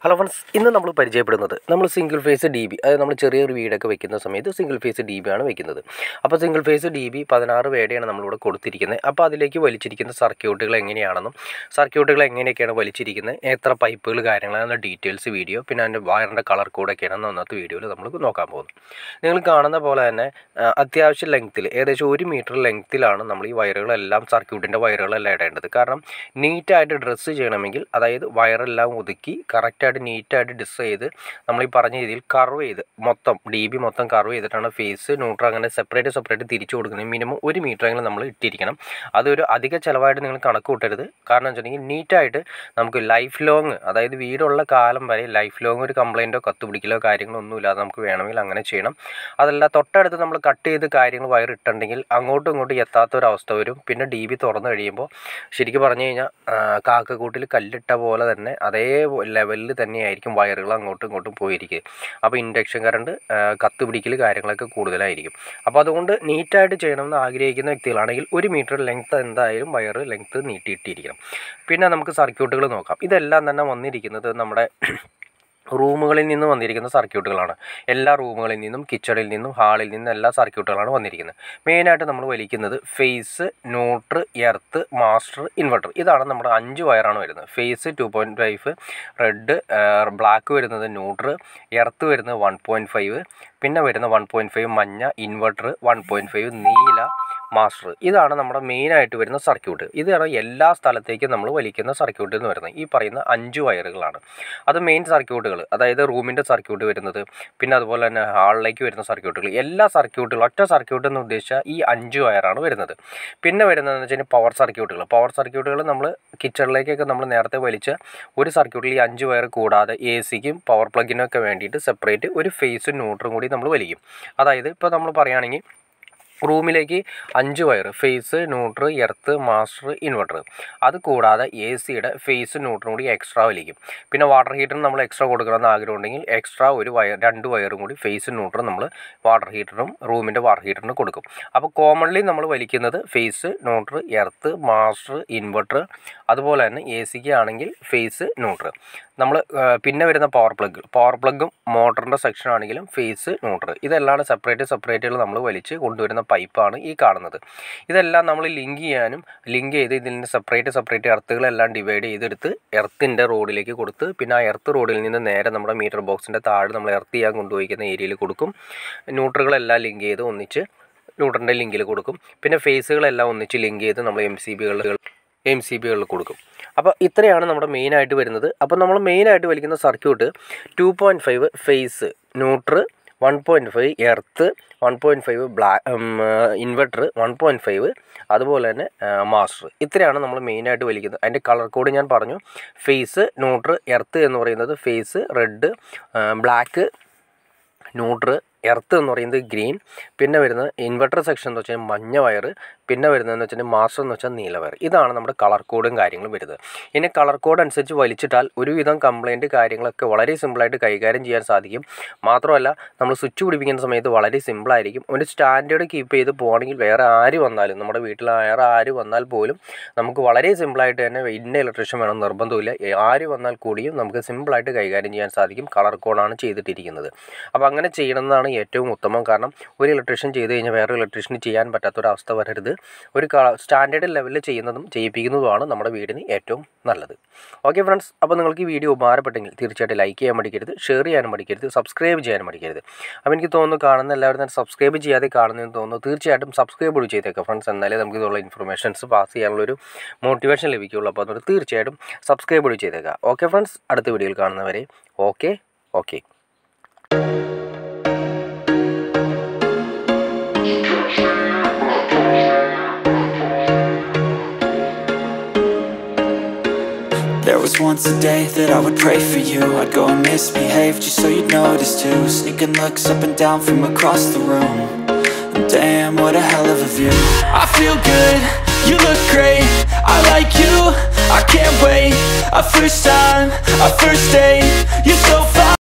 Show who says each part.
Speaker 1: hello friends ഇന്ന് നമ്മൾ പരിചയപ്പെടുന്നത് നമ്മൾ സിംഗിൾ ഫേസ് ഡി ബി അതായത് നമ്മൾ ചെറിയൊരു വീടൊക്കെ വെക്കുന്ന സമയത്ത് സിംഗിൾ ഫേസ് ഡി ബി ആണ് വെക്കുന്നത് അപ്പോൾ സിംഗിൾ ഫേസ് ഡി ബി പതിനാറ് വേടെയാണ് നമ്മളിവിടെ കൊടുത്തിരിക്കുന്നത് അപ്പോൾ അതിലേക്ക് വലിച്ചിരിക്കുന്ന സർക്യൂട്ടുകൾ എങ്ങനെയാണെന്നും സർക്യൂട്ടുകൾ എങ്ങനെയൊക്കെയാണ് വലിച്ചിരിക്കുന്നത് എത്ര പൈപ്പുകൾ കാര്യങ്ങളാണ് ഡീറ്റെയിൽസ് വീഡിയോ പിന്നെ അതിൻ്റെ വയറിൻ്റെ കളർ കോഡൊക്കെയാണ് ഒന്നത്തെ വീഡിയോയിൽ നമ്മൾ നോക്കാൻ പോകുന്നത് നിങ്ങൾ കാണുന്ന പോലെ തന്നെ ആ, അത്യാവശ്യം ലെങ്ത്തിൽ ഏകദേശം ഒരു മീറ്റർ ലെങ്ത്തിലാണ് നമ്മൾ ഈ വയറുകളെല്ലാം സർക്യൂട്ടിൻ്റെ വയറുകളെല്ലാം ഇടേണ്ടത് കാരണം നീറ്റായിട്ട് ഡ്രസ്സ് ചെയ്യണമെങ്കിൽ അതായത് വയറെല്ലാം ഒതുക്കി കറക്റ്റായിട്ട് നീറ്റായിട്ട് ഡിസ് ചെയ്ത് നമ്മൾ ഈ പറഞ്ഞ രീതിയിൽ കർവ് ചെയ്ത് മൊത്തം ഡി ബി മൊത്തം കർവ് ചെയ്തിട്ടാണ് ഫേസ് ന്യൂട്രൽ അങ്ങനെ സെപ്പറേറ്റ് സെപ്പറേറ്റ് തിരിച്ചു കൊടുക്കുന്നത് മിനിമം ഒരു മീറ്ററെങ്കിലും നമ്മൾ ഇട്ടിരിക്കണം അതൊരു അധിക ചിലവായിട്ട് നിങ്ങൾ കണക്ക് കൂട്ടരുത് കാരണം വെച്ചിട്ടുണ്ടെങ്കിൽ നീറ്റായിട്ട് നമുക്ക് ലൈഫ് ലോങ് അതായത് വീടുള്ള കാലം വരെ ലൈഫ് ലോങ് ഒരു കംപ്ലൈൻറ്റോ കത്തുപിടിക്കലോ കാര്യങ്ങളോ ഒന്നുമില്ലാതെ നമുക്ക് വേണമെങ്കിൽ അങ്ങനെ ചെയ്യണം അതല്ല തൊട്ടടുത്ത് നമ്മൾ കട്ട് ചെയ്ത് കാര്യങ്ങൾ വയർ ഇട്ടുണ്ടെങ്കിൽ അങ്ങോട്ടും ഇങ്ങോട്ടും എത്താത്ത ഒരു അവസ്ഥ വരും പിന്നെ ഡി ബി തുറന്നു കഴിയുമ്പോൾ ശരിക്കും പറഞ്ഞു കഴിഞ്ഞാൽ കാക്കക്കൂട്ടിൽ കല്ലിട്ട പോലെ തന്നെ അതേ ലെവലിൽ തന്നെയായിരിക്കും വയറുകൾ അങ്ങോട്ടും ഇങ്ങോട്ടും പോയിരിക്കുക അപ്പോൾ ഇൻഡക്ഷൻ കറണ്ട് കത്ത് പിടിക്കൽ കാര്യങ്ങളൊക്കെ കൂടുതലായിരിക്കും അപ്പോൾ അതുകൊണ്ട് നീറ്റായിട്ട് ചെയ്യണമെന്ന് ആഗ്രഹിക്കുന്ന വ്യക്തികളാണെങ്കിൽ ഒരു മീറ്റർ ലെങ്ത് എന്തായാലും വയർ ലെങ്ത് നീട്ടിയിട്ടിരിക്കണം പിന്നെ നമുക്ക് സർക്യൂട്ടുകൾ നോക്കാം ഇതെല്ലാം തന്നെ വന്നിരിക്കുന്നത് നമ്മുടെ റൂമുകളിൽ നിന്ന് വന്നിരിക്കുന്ന സർക്യൂട്ടുകളാണ് എല്ലാ റൂമുകളിൽ നിന്നും കിച്ചണിൽ നിന്നും ഹാളിൽ നിന്നും എല്ലാ സർക്യൂട്ടുകളാണ് വന്നിരിക്കുന്നത് മെയിനായിട്ട് നമ്മൾ വലിക്കുന്നത് phase neutral earth master inverter ഇതാണ് നമ്മുടെ അഞ്ച് വയറാണ് വരുന്നത് phase two point five red black വരുന്നത് ന്യൂട്ര് എർത്ത് വരുന്നത് വൺ പോയിൻറ്റ് ഫൈവ് പിന്നെ വരുന്ന വൺ പോയിൻറ്റ് ഫൈവ് മഞ്ഞ ഇൻവെർട്ടർ വൺ പോയിൻറ്റ് ഫൈവ് നീല മാസ്റ്റർ ഇതാണ് നമ്മുടെ മെയിനായിട്ട് വരുന്ന സർക്യൂട്ട് ഇതാണ് എല്ലാ സ്ഥലത്തേക്കും നമ്മൾ വലിക്കുന്ന സർക്യൂട്ട് എന്ന് പറയുന്നത് ഈ പറയുന്ന അഞ്ച് വയറുകളാണ് അത് മെയിൻ സർക്യൂട്ടുകൾ അതായത് റൂമിൻ്റെ സർക്യൂട്ട് വരുന്നത് പിന്നെ അതുപോലെ തന്നെ ഹാളിലേക്ക് വരുന്ന സർക്യൂട്ടുകൾ എല്ലാ സർക്യൂട്ടുകളും ഒറ്റ സർക്യൂട്ട് എന്ന് ഉദ്ദേശിച്ചാൽ ഈ അഞ്ച് വയറാണ് വരുന്നത് പിന്നെ വരുന്നതെന്ന് വെച്ച് കഴിഞ്ഞാൽ പവർ സർക്യൂട്ടുകൾ പവർ സർക്യൂട്ടുകൾ നമ്മൾ കിച്ചണിലേക്കൊക്കെ നമ്മൾ നേരത്തെ വലിച്ച ഒരു സർക്യൂട്ടിൽ ഈ അഞ്ച് വയർ കൂടാതെ എ സിക്കും പവർ പ്ലഗിനൊക്കെ വേണ്ടിയിട്ട് സെപ്പറേറ്റ് ഒരു ഫേസും ന്യൂട്രും കൂടി നമ്മൾ വലിക്കും അതായത് ഇപ്പോൾ നമ്മൾ പറയുകയാണെങ്കിൽ റൂമിലേക്ക് അഞ്ച് wire phase neutral earth master inverter അത് കൂടാതെ എ സിയുടെ ഫേസ് ന്യൂട്രും കൂടി എക്സ്ട്രാ വലിക്കും പിന്നെ വാട്ടർ ഹീറ്ററിന് നമ്മൾ എക്സ്ട്രാ കൊടുക്കണമെന്ന് ആഗ്രഹമുണ്ടെങ്കിൽ എക്സ്ട്രാ ഒരു വയർ രണ്ട് വയറും കൂടി ഫേസ് ന്യൂട്രും നമ്മൾ വാട്ടർ ഹീറ്ററും റൂമിൻ്റെ വാട്ടർ ഹീറ്ററിന് കൊടുക്കും അപ്പോൾ കോമൺലി നമ്മൾ വലിക്കുന്നത് phase neutral earth master inverter അതുപോലെ തന്നെ എ സിക്ക് ആണെങ്കിൽ ഫേസ് ന്യൂട്ര് നമ്മൾ പിന്നെ വരുന്ന പവർ പ്ലഗ് പവർ പ്ലഗും മോട്ടറിൻ്റെ സെക്ഷൻ ആണെങ്കിലും ഫേസ് ന്യൂട്രൽ ഇതെല്ലാം സെപ്പറേറ്റ് സെപ്പറേറ്റുകൾ നമ്മൾ വലിച്ച് കൊണ്ടുവരുന്ന പൈപ്പാണ് ഈ കാണുന്നത് ഇതെല്ലാം നമ്മൾ ലിങ്ക് ചെയ്യാനും ലിങ്ക് ചെയ്ത് ഇതിൻ്റെ സെപ്പറേറ്റ് സെപ്പറേറ്റ് എർത്തുകളെല്ലാം ഡിവൈഡ് ചെയ്തെടുത്ത് എർത്തിൻ്റെ റോഡിലേക്ക് കൊടുത്ത് പിന്നെ ആ എർത്ത് റോഡിൽ നിന്ന് നേരെ നമ്മുടെ മീറ്റർ ബോക്സിൻ്റെ താഴെ നമ്മൾ എർത്ത് ചെയ്യാൻ കൊണ്ടുപോയിക്കുന്ന ഏരിയയിൽ കൊടുക്കും ന്യൂട്രലുകളെല്ലാം ലിങ്ക് ചെയ്ത് ഒന്നിച്ച് ന്യൂട്രലിൻ്റെ ലിങ്കിൽ കൊടുക്കും പിന്നെ ഫേസുകളെല്ലാം ഒന്നിച്ച് ലിങ്ക് ചെയ്ത് നമ്മൾ എം സി ബികളിൽ എം സി ബികളിൽ കൊടുക്കും അപ്പോൾ ഇത്രയാണ് നമ്മുടെ മെയിനായിട്ട് വരുന്നത് അപ്പോൾ നമ്മൾ മെയിനായിട്ട് വലിക്കുന്ന circuit two point five phase neutral one point five earth one point five ബ്ലാ ഇൻവെർട്ടർ വൺ പോയിൻറ്റ് ഫൈവ് അതുപോലെ തന്നെ മാസ്റ്റർ ഇത്രയാണ് നമ്മൾ മെയിനായിട്ട് വലിക്കുന്നത് അതിൻ്റെ കളർ കോഡ് ഞാൻ പറഞ്ഞു ഫേസ് ന്യൂട്ര് എർത്ത് എന്ന് പറയുന്നത് phase red black neutral earth എന്ന് പറയുന്നത് ഗ്രീൻ പിന്നെ വരുന്നത് ഇൻവെർട്ടർ സെക്ഷൻ എന്ന് വെച്ചാൽ മഞ്ഞ വയർ പിന്നെ വരുന്നതെന്ന് വെച്ചാൽ മാസ്റ്റർ എന്ന് വെച്ചാൽ നീല വയർ ഇതാണ് നമ്മുടെ കളർ കോഡും കാര്യങ്ങളും വരുന്നത് ഇനി കളർ കോഡ് അനുസരിച്ച് വലിച്ചിട്ടാൽ ഒരുവിധം കംപ്ലൈൻറ്റ് കാര്യങ്ങളൊക്കെ വളരെ സിമ്പിളായിട്ട് കൈകാര്യം ചെയ്യാൻ സാധിക്കും മാത്രമല്ല നമ്മൾ സ്വിച്ച് പിടിപ്പിക്കുന്ന സമയത്ത് വളരെ സിമ്പിളായിരിക്കും ഒരു സ്റ്റാൻഡേർഡ് കീപ്പ് ചെയ്ത് പോകണമെങ്കിൽ വേറെ ആര് വന്നാലും നമ്മുടെ വീട്ടിൽ വേറെ ആര് വന്നാൽ പോലും നമുക്ക് വളരെ സിമ്പിളായിട്ട് തന്നെ ഇന്ന ഇലക്ട്രീഷ്യൻ വേണം നിർബന്ധമില്ല ആര് വന്നാൽ കൂടിയും നമുക്ക് സിമ്പിളായിട്ട് കൈകാര്യം ചെയ്യാൻ സാധിക്കും കളർ കോഡാണ് ചെയ്തിട്ടിരിക്കുന്നത് അപ്പോൾ അങ്ങനെ ചെയ്യണമെന്നാണ് ഏറ്റവും ഉത്തമം കാരണം ഒരു ഇലക്ട്രീഷ്യൻ ചെയ്ത് കഴിഞ്ഞാൽ വേറെ ഇലക്ട്രീഷ്യന് ചെയ്യാൻ പറ്റാത്തൊരവസ്ഥ വരരുത് ഒരു സ്റ്റാൻഡേർഡ് ലെവലിൽ ചെയ്യുന്നതും ചെയ്യിപ്പിക്കുന്നതുമാണ് നമ്മുടെ വീടിന് ഏറ്റവും നല്ലത് ഓക്കെ ഫ്രണ്ട്സ് അപ്പോൾ നിങ്ങൾക്ക് ഈ വീഡിയോ ഉപകാരപ്പെട്ടെങ്കിൽ തീർച്ചയായിട്ടും ലൈക്ക് ചെയ്യാൻ മടിക്കരുത് ഷെയർ ചെയ്യാനും മടിക്കരുത് സബ്സ്ക്രൈബ് ചെയ്യാനും മടിക്കരുത് അപ്പോൾ എനിക്ക് തോന്നുന്നു കാണുന്ന എല്ലാവരും തന്നെ സബ്സ്ക്രൈബ് ചെയ്യാതെ കാണുന്നതെന്ന് തോന്നുന്നു തീർച്ചയായിട്ടും സബ്സ്ക്രൈബ് കൂടി ചെയ്തേക്കാം ഫ്രണ്ട്സ് എന്നാലേ നമുക്ക് ഇതുള്ള ഇൻഫർമേഷൻസ് പാസ് ചെയ്യാനുള്ളൊരു മോട്ടിവേഷൻ ലഭിക്കുകയുള്ളൂ അപ്പോൾ അതുകൊണ്ട് തീർച്ചയായിട്ടും സബ്സ്ക്രൈബ് കൂടി ചെയ്തേക്കാം ഓക്കെ ഫ്രണ്ട്സ് അടുത്ത വീഡിയോയിൽ കാണുന്നവരെ okay okay
Speaker 2: There was once a day that I would pray for you I'd go and misbehave just so you'd notice too Sneaking looks up and down from across the room and Damn, what a hell of a view I feel good, you look great I like you, I can't wait A first time, a first date You're so fine